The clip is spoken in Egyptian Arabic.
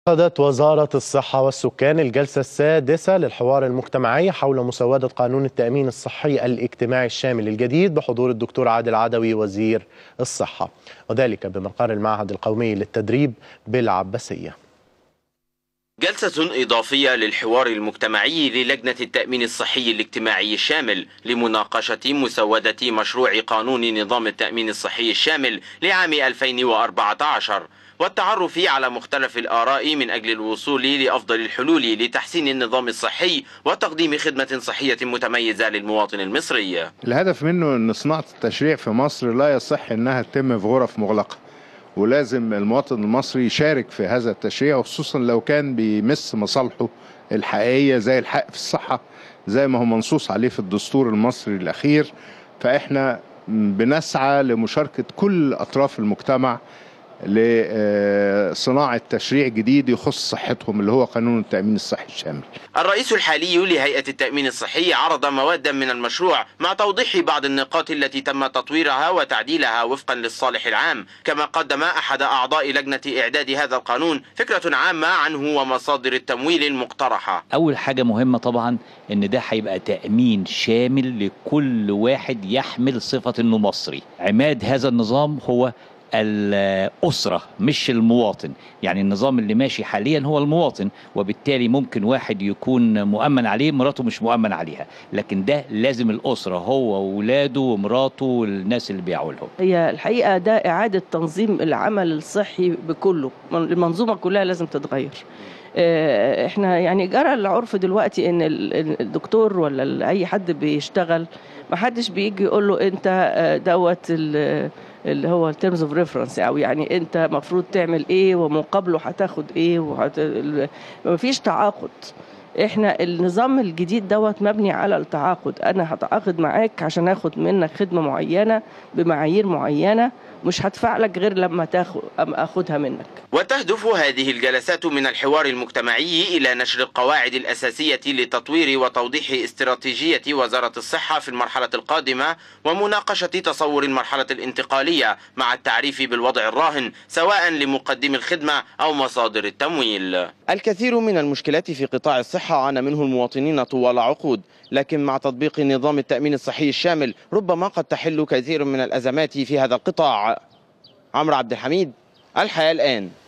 عقدت وزارة الصحة والسكان الجلسة السادسة للحوار المجتمعي حول مسودة قانون التأمين الصحي الاجتماعي الشامل الجديد بحضور الدكتور عادل عدوي وزير الصحة وذلك بمقر المعهد القومي للتدريب بالعباسية جلسة إضافية للحوار المجتمعي للجنة التأمين الصحي الاجتماعي الشامل لمناقشة مسودة مشروع قانون نظام التأمين الصحي الشامل لعام 2014 والتعرف على مختلف الآراء من أجل الوصول لأفضل الحلول لتحسين النظام الصحي وتقديم خدمة صحية متميزة للمواطن المصري الهدف منه أن صناعة التشريع في مصر لا يصح أنها تتم في غرف مغلقة ولازم المواطن المصري يشارك في هذا التشريع وخصوصا لو كان بيمس مصالحه الحقيقية زي الحق في الصحة زي ما هو منصوص عليه في الدستور المصري الأخير فإحنا بنسعى لمشاركة كل أطراف المجتمع لصناعة تشريع جديد يخص صحتهم اللي هو قانون التأمين الصحي الشامل الرئيس الحالي لهيئة التأمين الصحي عرض مواد من المشروع مع توضيح بعض النقاط التي تم تطويرها وتعديلها وفقا للصالح العام كما قدم أحد أعضاء لجنة إعداد هذا القانون فكرة عامة عنه ومصادر التمويل المقترحة أول حاجة مهمة طبعا إن ده هيبقى تأمين شامل لكل واحد يحمل صفة إنه مصري عماد هذا النظام هو الأسرة مش المواطن يعني النظام اللي ماشي حاليا هو المواطن وبالتالي ممكن واحد يكون مؤمن عليه مراته مش مؤمن عليها لكن ده لازم الأسرة هو وولاده ومراته والناس اللي بيعولهم هي الحقيقة ده إعادة تنظيم العمل الصحي بكله المنظومة كلها لازم تتغير احنا يعني جرى العرف دلوقتي ان الدكتور ولا اي حد بيشتغل ما حدش بيجي يقول له انت دوت اللي هو التيرمز اوف ريفرنس او يعني انت المفروض تعمل ايه ومقابله هتاخد ايه وهت... مفيش تعاقد احنا النظام الجديد دوت مبني على التعاقد انا هتعاقد معاك عشان اخد منك خدمه معينه بمعايير معينه مش هدفع لك غير لما تاخد اخدها منك وتهدف هذه الجلسات من الحوار المجتمعي إلى نشر القواعد الأساسية لتطوير وتوضيح استراتيجية وزارة الصحة في المرحلة القادمة ومناقشة تصور المرحلة الانتقالية مع التعريف بالوضع الراهن سواء لمقدم الخدمة أو مصادر التمويل الكثير من المشكلات في قطاع الصحة عانى منه المواطنين طوال عقود لكن مع تطبيق نظام التأمين الصحي الشامل ربما قد تحل كثير من الأزمات في هذا القطاع عمرو عبد الحميد الحياة الآن